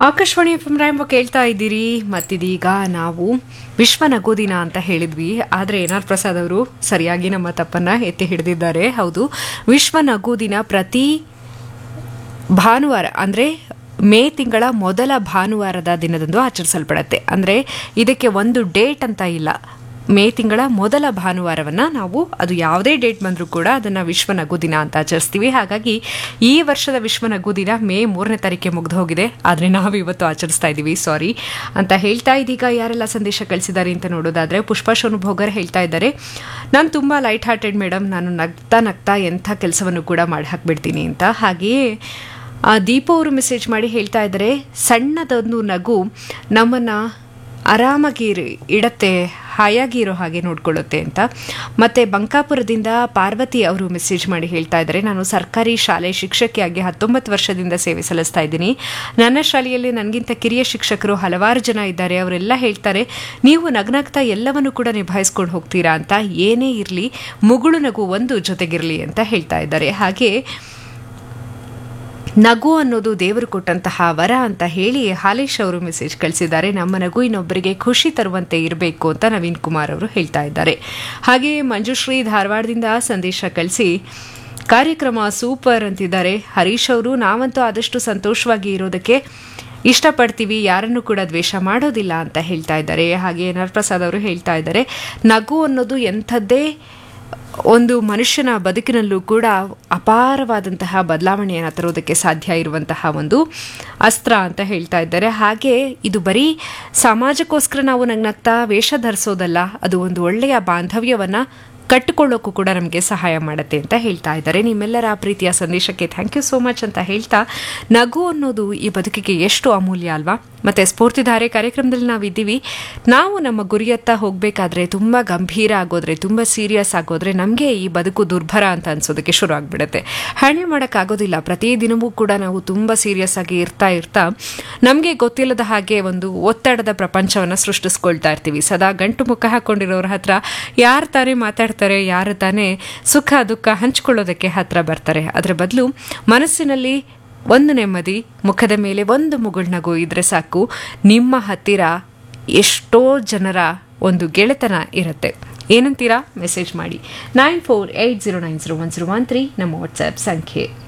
Akashvani F ರಾಯಂಬ ಕೇಳ್ತಾ ಇದ್ದೀರಿ ಮತ್ತಿದೀಗ ನಾವು ವಿಶ್ವ ನಗು ದಿನ ಅಂತ ಹೇಳಿದ್ವಿ ಆದರೆ ಎನ್ ಆರ್ ಪ್ರಸಾದ್ ಅವರು ಸರಿಯಾಗಿ ನಮ್ಮ ತಪ್ಪನ್ನ ಎತ್ತಿ ಹಿಡಿದಿದ್ದಾರೆ ಹೌದು ವಿಶ್ವ ನಗು ದಿನ ಪ್ರತಿ ಭಾನುವಾರ ಅಂದರೆ ಮೇ ತಿಂಗಳ ಮೊದಲ ಭಾನುವಾರದ ದಿನದಂದು ಆಚರಿಸಲ್ಪಡುತ್ತೆ ಅಂದರೆ ಇದಕ್ಕೆ ಒಂದು ಡೇಟ್ ಅಂತ ಇಲ್ಲ ಮೇ ತಿಂಗಳ ಮೊದಲ ಭಾನುವಾರವನ್ನು ನಾವು ಅದು ಯಾವುದೇ ಡೇಟ್ ಬಂದರೂ ಕೂಡ ಅದನ್ನು ವಿಶ್ವ ನಗು ದಿನ ಅಂತ ಆಚರಿಸ್ತೀವಿ ಹಾಗಾಗಿ ಈ ವರ್ಷದ ವಿಶ್ವ ನಗು ದಿನ ಮೇ ಮೂರನೇ ತಾರೀಕಿಗೆ ಮುಗ್ದು ಹೋಗಿದೆ ಆದರೆ ನಾವು ಇವತ್ತು ಆಚರಿಸ್ತಾ ಇದ್ದೀವಿ ಸಾರಿ ಅಂತ ಹೇಳ್ತಾ ಇದೀಗ ಯಾರೆಲ್ಲ ಸಂದೇಶ ಕಳಿಸಿದ್ದಾರೆ ಅಂತ ನೋಡೋದಾದರೆ ಪುಷ್ಪಾ ಶೋನು ಭೋಗರ್ ಹೇಳ್ತಾ ಇದ್ದಾರೆ ನಾನು ತುಂಬ ಲೈಟ್ ಹಾರ್ಟೆಡ್ ಮೇಡಮ್ ನಾನು ನಗ್ತಾ ನಗ್ತಾ ಎಂಥ ಕೆಲಸವನ್ನು ಕೂಡ ಮಾಡಿ ಹಾಕ್ಬಿಡ್ತೀನಿ ಅಂತ ಹಾಗೆಯೇ ಆ ದೀಪ ಅವರು ಮೆಸೇಜ್ ಮಾಡಿ ಹೇಳ್ತಾ ಇದ್ದಾರೆ ಸಣ್ಣದೊಂದು ನಗು ನಮ್ಮನ್ನು ಆರಾಮಾಗಿ ಇರು- ಇಡತ್ತೆ ಹಾಯಾಗಿ ಇರೋ ಹಾಗೆ ನೋಡ್ಕೊಳ್ಳುತ್ತೆ ಅಂತ ಮತ್ತು ಬಂಕಾಪುರದಿಂದ ಪಾರ್ವತಿ ಅವರು ಮೆಸೇಜ್ ಮಾಡಿ ಹೇಳ್ತಾ ಇದ್ದಾರೆ ನಾನು ಸರ್ಕಾರಿ ಶಾಲೆ ಶಿಕ್ಷಕಿಯಾಗಿ ಹತ್ತೊಂಬತ್ತು ವರ್ಷದಿಂದ ಸೇವೆ ಸಲ್ಲಿಸ್ತಾ ಇದ್ದೀನಿ ನನ್ನ ಶಾಲೆಯಲ್ಲಿ ನನಗಿಂತ ಕಿರಿಯ ಶಿಕ್ಷಕರು ಹಲವಾರು ಜನ ಇದ್ದಾರೆ ಅವರೆಲ್ಲ ಹೇಳ್ತಾರೆ ನೀವು ನಗ್ನಗ್ತಾ ಎಲ್ಲವನ್ನು ಕೂಡ ನಿಭಾಯಿಸ್ಕೊಂಡು ಹೋಗ್ತೀರಾ ಅಂತ ಏನೇ ಇರಲಿ ಮುಗುಳು ನಗು ಒಂದು ಜೊತೆಗಿರಲಿ ಅಂತ ಹೇಳ್ತಾ ಇದ್ದಾರೆ ಹಾಗೆ ನಗು ಅನ್ನೋದು ದೇವರು ಕೊಟ್ಟಂತಹ ವರ ಅಂತ ಹೇಳಿ ಹಾಲೇಶ್ ಅವರು ಮೆಸೇಜ್ ಕಳಿಸಿದ್ದಾರೆ ನಮ್ಮ ನಗು ಇನ್ನೊಬ್ಬರಿಗೆ ಖುಷಿ ತರುವಂತೆ ಇರಬೇಕು ಅಂತ ನವೀನ್ ಕುಮಾರ್ ಅವರು ಹೇಳ್ತಾ ಇದ್ದಾರೆ ಹಾಗೆ ಮಂಜುಶ್ರೀ ಧಾರವಾಡದಿಂದ ಸಂದೇಶ ಕಳಿಸಿ ಕಾರ್ಯಕ್ರಮ ಸೂಪರ್ ಅಂತಿದ್ದಾರೆ ಹರೀಶ್ ಅವರು ನಾವಂತೂ ಆದಷ್ಟು ಸಂತೋಷವಾಗಿ ಇರೋದಕ್ಕೆ ಇಷ್ಟಪಡ್ತೀವಿ ಯಾರನ್ನು ಕೂಡ ದ್ವೇಷ ಮಾಡೋದಿಲ್ಲ ಅಂತ ಹೇಳ್ತಾ ಇದ್ದಾರೆ ಹಾಗೆ ನರಪ್ರಸಾದ್ ಅವರು ಹೇಳ್ತಾ ಇದ್ದಾರೆ ನಗು ಅನ್ನೋದು ಎಂಥದ್ದೇ ಒಂದು ಮನುಷ್ಯನ ಬದುಕಿನಲ್ಲೂ ಕೂಡ ಅಪಾರವಾದಂತಹ ಬದಲಾವಣೆಯನ್ನು ತರೋದಕ್ಕೆ ಸಾಧ್ಯ ಇರುವಂತಹ ಒಂದು ಅಸ್ತ್ರ ಅಂತ ಹೇಳ್ತಾ ಇದ್ದಾರೆ ಹಾಗೆ ಇದು ಬರೀ ಸಮಾಜಕ್ಕೋಸ್ಕರ ನಾವು ನಗ್ನಗ್ತಾ ವೇಷ ಧರಿಸೋದಲ್ಲ ಅದು ಒಂದು ಒಳ್ಳೆಯ ಬಾಂಧವ್ಯವನ್ನು ಕಟ್ಟಿಕೊಳ್ಳೋಕ್ಕೂ ಕೂಡ ನಮಗೆ ಸಹಾಯ ಮಾಡುತ್ತೆ ಅಂತ ಹೇಳ್ತಾ ಇದ್ದಾರೆ ನಿಮ್ಮೆಲ್ಲರ ಪ್ರೀತಿಯ ಸಂದೇಶಕ್ಕೆ ಥ್ಯಾಂಕ್ ಯು ಸೋ ಮಚ್ ಅಂತ ಹೇಳ್ತಾ ನಗು ಅನ್ನೋದು ಈ ಬದುಕಿಗೆ ಎಷ್ಟು ಅಮೂಲ್ಯ ಅಲ್ವಾ ಮತ್ತು ಸ್ಫೂರ್ತಿಧಾರೆ ಕಾರ್ಯಕ್ರಮದಲ್ಲಿ ನಾವು ಇದ್ದೀವಿ ನಾವು ನಮ್ಮ ಗುರಿಯತ್ತ ಹೋಗಬೇಕಾದ್ರೆ ತುಂಬ ಗಂಭೀರ ಆಗೋದ್ರೆ ತುಂಬ ಸೀರಿಯಸ್ ಆಗೋದ್ರೆ ನಮಗೆ ಈ ಬದುಕು ದುರ್ಭರ ಅಂತ ಅನ್ಸೋದಕ್ಕೆ ಶುರು ಆಗಿಬಿಡುತ್ತೆ ಹ್ಯಾಂಡಲ್ ಮಾಡೋಕ್ಕಾಗೋದಿಲ್ಲ ಪ್ರತಿದಿನವೂ ಕೂಡ ನಾವು ತುಂಬ ಸೀರಿಯಸ್ ಆಗಿ ಇರ್ತಾ ಇರ್ತಾ ನಮಗೆ ಗೊತ್ತಿಲ್ಲದ ಹಾಗೆ ಒಂದು ಒತ್ತಡದ ಪ್ರಪಂಚವನ್ನು ಸೃಷ್ಟಿಸ್ಕೊಳ್ತಾ ಇರ್ತೀವಿ ಸದಾ ಗಂಟು ಮುಖ ಹಾಕೊಂಡಿರೋರ ಹತ್ರ ಯಾರು ತಾನೇ ಮಾತಾಡ್ತಾರೆ ಯಾರು ತಾನೇ ಸುಖ ದುಃಖ ಹಂಚ್ಕೊಳ್ಳೋದಕ್ಕೆ ಹತ್ರ ಬರ್ತಾರೆ ಅದರ ಬದಲು ಮನಸ್ಸಿನಲ್ಲಿ ಒಂದು ನೆಮ್ಮದಿ ಮುಖದ ಮೇಲೆ ಒಂದು ಮುಗುಳ್ನಗು ಇದ್ರೆ ಸಾಕು ನಿಮ್ಮ ಹತ್ತಿರ ಎಷ್ಟೋ ಜನರ ಒಂದು ಗೆಳೆತನ ಇರುತ್ತೆ ಏನಂತೀರಾ ಮೆಸೇಜ್ ಮಾಡಿ nine four eight zero nine zero one zero one three ನಮ್ಮ ವಾಟ್ಸ್ಆ್ಯಪ್ ಸಂಖ್ಯೆ